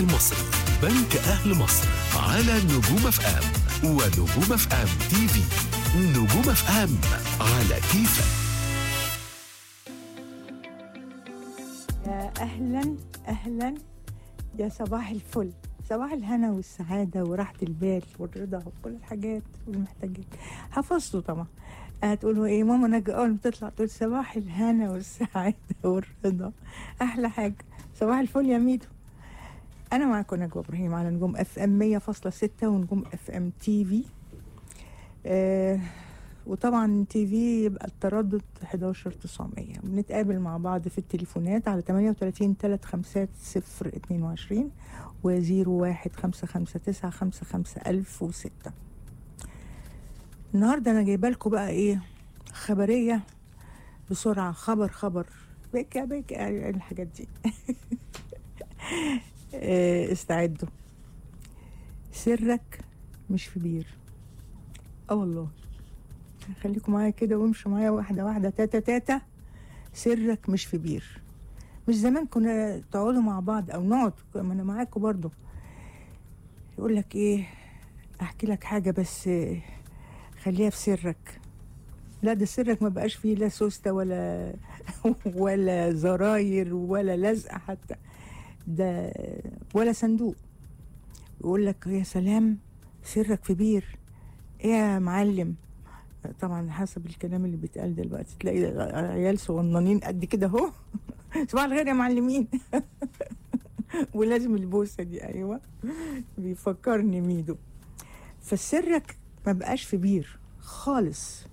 المصري بنك أهل مصر على نجوم اف ام ونجوم اف ام تي في نجوم اف ام على كيفك يا اهلا اهلا يا صباح الفل صباح الهنا والسعادة وراحة البال والرضا وكل الحاجات والمحتاجات حفظته طبعا هتقولوا ايه ماما نجا اول ما تطلع تقول صباح الهنا والسعادة والرضا احلى حاجة صباح الفل يا ميدو انا معاكم نجوى ابراهيم على نجوم اف ام 100.6 ونجوم اف ام تي في آه وطبعا تي في يبقى التردد 11900 بنتقابل مع بعض في التليفونات على 38 3 5 0 22 و 01 5 5 9 5 5 1006 النهارده انا جايبه لكم بقى ايه خبريه بسرعه خبر خبر بكا بكا الحاجات دي آه، استعدوا سرك مش في بير اه والله خليكم معايا كده وامشوا معايا واحدة واحدة تاتا تاتا سرك مش في بير مش زمان كنا تقعدوا مع بعض او نقعد ما انا معاكم برضو يقول لك ايه احكي لك حاجة بس آه، خليها في سرك لا ده سرك ما بقاش فيه لا سوستة ولا ولا زراير ولا لزقة حتى ده ولا صندوق يقول لك يا سلام سرك في بير ايه يا معلم طبعا حسب الكلام اللي بيتقال دلوقتي تلاقي عيال صغننين قد كده اهو صباح الخير يا معلمين ولازم البوسه دي ايوه بيفكرني ميدو فسرك ما بقاش في بير خالص